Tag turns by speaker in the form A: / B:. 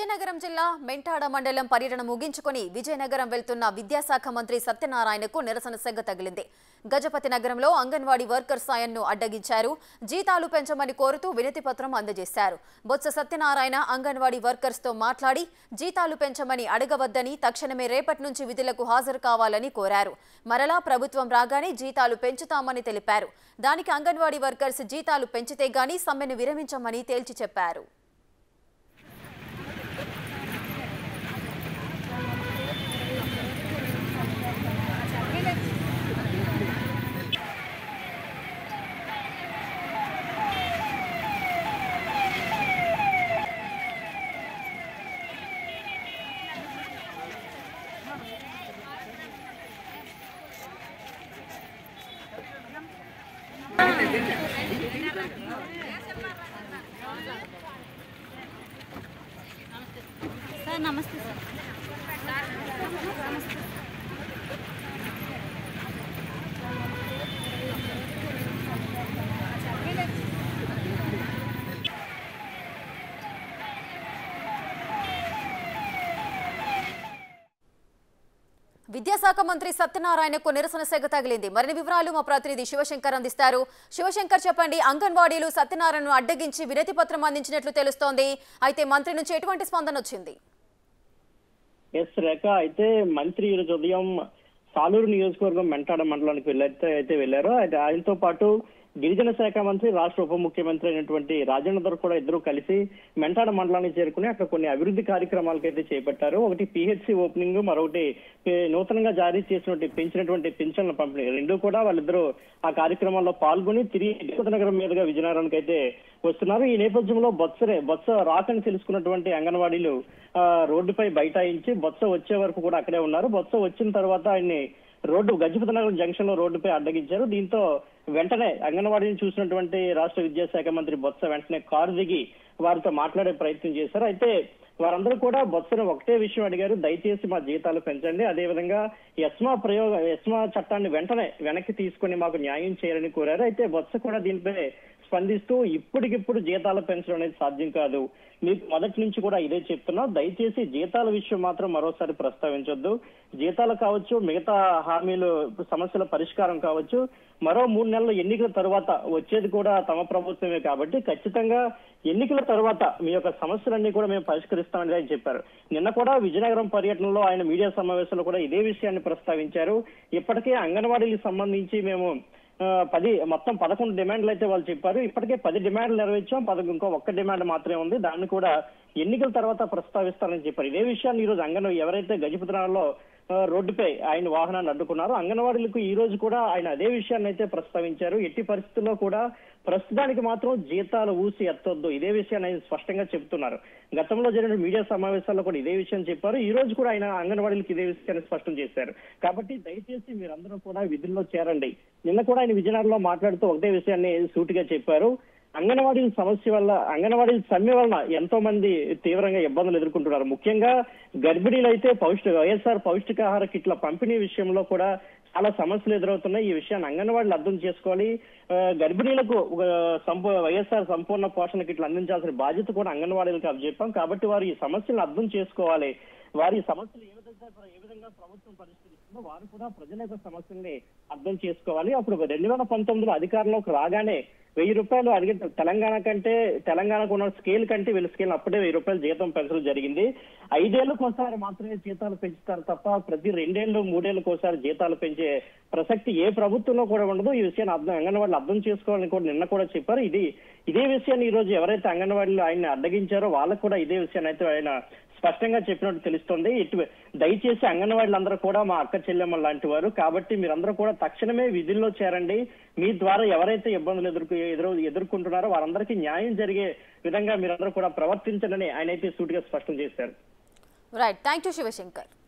A: విజయనగరం జిల్లా మెంటాడ మండలం పర్యటన ముగించుకొని విజయనగరం వెళ్తున్న విద్యాశాఖ మంత్రి సత్యనారాయణకు నిరసన సెగ్గ తగిలింది గజపతి నగరంలో అంగన్వాడీ వర్కర్ సాయంను అడ్డగించారు జీతాలు పెంచమని కోరుతూ వినతి పత్రం అందజేశారు బొత్స సత్యనారాయణ అంగన్వాడీ వర్కర్స్ తో మాట్లాడి జీతాలు పెంచమని అడగవద్దని తక్షణమే రేపటి నుంచి విధులకు హాజరు కావాలని కోరారు మరలా ప్రభుత్వం రాగానే జీతాలు పెంచుతామని తెలిపారు దానికి అంగన్వాడీ వర్కర్స్ జీతాలు పెంచితే గానీ సమ్మెను విరమించమని తేల్చి చెప్పారు
B: సార్ నమస్తే సార్
A: విద్యాశాఖ మంత్రి సత్యనారాయణకు నిరసన సెగ తగిలింది మరిన్ని వివరాలు మా ప్రతినిధి శివశంకర్ అందిస్తారు శివశంకర్ చెప్పండి అంగన్వాడీలు సత్యనారాయణను అడ్డగించి వినతి పత్రం అందించినట్లు తెలుస్తోంది అయితే మంత్రి నుంచి ఎటువంటి స్పందన వచ్చింది
C: ఎస్ రేఖ అయితే మంత్రి ఈరోజు ఉదయం సాలూరు నియోజకవర్గం మెంటాడ మండలానికి వెళ్ళైతే అయితే వెళ్ళారు అయితే ఆయనతో పాటు గిరిజన శాఖ మంత్రి రాష్ట్ర ఉప ముఖ్యమంత్రి అయినటువంటి రాజేంద్ర కూడా ఇద్దరు కలిసి మెంటాడ మండలానికి చేరుకుని అక్కడ కొన్ని అభివృద్ధి కార్యక్రమాలకు అయితే చేపట్టారు ఒకటి పిహెచ్సి ఓపెనింగ్ మరొకటి ఏ, నూతనంగా జారీ చేసినటువంటి పెంచినటువంటి పింఛన్ల పంపిణీ రెండు కూడా వాళ్ళిద్దరూ ఆ కార్యక్రమాల్లో పాల్గొని తిరిగి తిరుపతి నగరం మీదుగా విజయనగరానికి అయితే వస్తున్నారు ఈ నేపథ్యంలో బొత్సరే బొత్స రాకని తెలుసుకున్నటువంటి అంగన్వాడీలు ఆ, రోడ్డుపై బైఠాయించి బొత్స వచ్చే వరకు కూడా అక్కడే ఉన్నారు బొత్స వచ్చిన తర్వాత ఆయన్ని రోడ్డు గజపతి నగరం జంక్షన్ లో రోడ్డుపై అడ్డగించారు దీంతో వెంటనే అంగన్వాడీని చూసినటువంటి రాష్ట్ర విద్యాశాఖ మంత్రి బొత్స వెంటనే కారు దిగి వారితో మాట్లాడే ప్రయత్నం చేశారు అయితే వారందరూ కూడా బొత్సను ఒకటే విషయం అడిగారు దయచేసి మా జీతాలు పెంచండి అదేవిధంగా ఎస్మా ప్రయోగ ఎస్మా చట్టాన్ని వెంటనే వెనక్కి తీసుకొని మాకు న్యాయం చేయాలని కోరారు అయితే బొత్స కూడా దీనిపై స్పందిస్తూ ఇప్పటికిప్పుడు జీతాలు పెంచడం అనేది సాధ్యం కాదు మీకు మొదటి నుంచి కూడా ఇదే చెప్తున్నా దయచేసి జీతాల విషయం మాత్రం మరోసారి ప్రస్తావించొద్దు జీతాలు కావచ్చు మిగతా హామీలు సమస్యల పరిష్కారం కావచ్చు మరో మూడు నెలల ఎన్నికల తర్వాత వచ్చేది కూడా తమ ప్రభుత్వమే కాబట్టి ఖచ్చితంగా ఎన్నికల తర్వాత మీ యొక్క సమస్యలన్నీ కూడా మేము పరిష్కరిస్తామని ఆయన చెప్పారు నిన్న కూడా విజయనగరం పర్యటనలో ఆయన మీడియా సమావేశంలో కూడా ఇదే విషయాన్ని ప్రస్తావించారు ఇప్పటికే అంగన్వాడీలకు సంబంధించి మేము ఆ, పది మొత్తం పదకొండు డిమాండ్లు అయితే వాళ్ళు చెప్పారు ఇప్పటికే పది డిమాండ్లు నెరవేర్చాం పదకొండు ఇంకో ఒక్క డిమాండ్ మాత్రమే ఉంది దాన్ని కూడా ఎన్నికల తర్వాత ప్రస్తావిస్తారని చెప్పారు ఇదే విషయాన్ని ఈ రోజు అంగన్ ఎవరైతే గజపతినగర్లో ఆ, రోడ్డుపై ఆయన వాహనాన్ని అడ్డుకున్నారో అంగన్వాడీలకు ఈ రోజు కూడా ఆయన అదే విషయాన్ని అయితే ప్రస్తావించారు ఎట్టి పరిస్థితుల్లో కూడా ప్రస్తుతానికి మాత్రం జీతాలు ఊసి ఎత్తొద్దు ఇదే విషయాన్ని ఆయన స్పష్టంగా చెబుతున్నారు గతంలో జరిగిన మీడియా సమావేశాల్లో కూడా ఇదే విషయం చెప్పారు ఈ రోజు కూడా ఆయన అంగన్వాడీలకు ఇదే విషయాన్ని స్పష్టం చేశారు కాబట్టి దయచేసి మీరందరూ కూడా విధుల్లో చేరండి నిన్న కూడా ఆయన విజయనగరంలో మాట్లాడుతూ ఒకటే విషయాన్ని సూటిగా చెప్పారు అంగన్వాడీల సమస్య వల్ల అంగన్వాడీల సమ్మె వలన ఎంతో మంది తీవ్రంగా ఇబ్బందులు ఎదుర్కొంటున్నారు ముఖ్యంగా గర్భిణీలు అయితే పౌష్టిక వైఎస్ఆర్ పౌష్టికాహార కిట్ల పంపిణీ విషయంలో కూడా చాలా సమస్యలు ఎదురవుతున్నాయి ఈ విషయాన్ని అంగన్వాడీలు అర్థం చేసుకోవాలి ఆ, గర్భిణీలకు ఒక సంపూ వైఎస్ఆర్ సంపూర్ణ పోషణ కిట్లు అందించాల్సిన బాధ్యత కూడా అంగన్వాడీలకు అప్పచెప్పాం కాబట్టి వారు ఈ సమస్యలను అర్థం చేసుకోవాలి వారి సమస్యలు ఏ విధంగా ఏ విధంగా ప్రభుత్వం పరిష్కరిస్తుందో వారు కూడా ప్రజల యొక్క సమస్యల్ని అర్థం చేసుకోవాలి అప్పుడు రెండు వేల పంతొమ్మిదిలో అధికారంలోకి రాగానే వెయ్యి రూపాయలు అడిగి తెలంగాణ కంటే తెలంగాణకు ఉన్న స్కేల్ కంటే వీళ్ళ స్కేల్ అప్పుడే వెయ్యి రూపాయలు జీతం పెంచడం జరిగింది ఐదేళ్లకు ఒకసారి మాత్రమే జీతాలు పెంచుతారు తప్ప ప్రతి రెండేళ్లు మూడేళ్లకు ఒకసారి జీతాలు పెంచే ప్రసక్తి ఏ ప్రభుత్వంలో కూడా ఉండదు ఈ విషయాన్ని అర్థం అంగన్వాడీలు అర్థం చేసుకోవాలని కూడా నిన్న కూడా చెప్పారు ఇది ఇదే విషయాన్ని ఈ రోజు ఎవరైతే అంగన్వాడీలు ఆయన్ని అడ్డగించారో వాళ్ళకు కూడా ఇదే విషయాన్ని అయితే ఆయన స్పష్టంగా చెప్పినట్టు తెలుస్తుంది ఇటు దయచేసి అంగన్వాడీలందరూ కూడా మా అక్క చెల్లెమ్మ లాంటి వారు కాబట్టి మీరందరూ కూడా తక్షణమే విధుల్లో చేరండి మీ ద్వారా ఎవరైతే ఇబ్బందులు ఎదుర్కొ ఎదురు ఎదుర్కొంటున్నారో వారందరికీ న్యాయం జరిగే విధంగా మీరందరూ కూడా ప్రవర్తించండి ఆయన అయితే సూటిగా స్పష్టం చేశారు
A: రైట్ థ్యాంక్ యూ శివశంకర్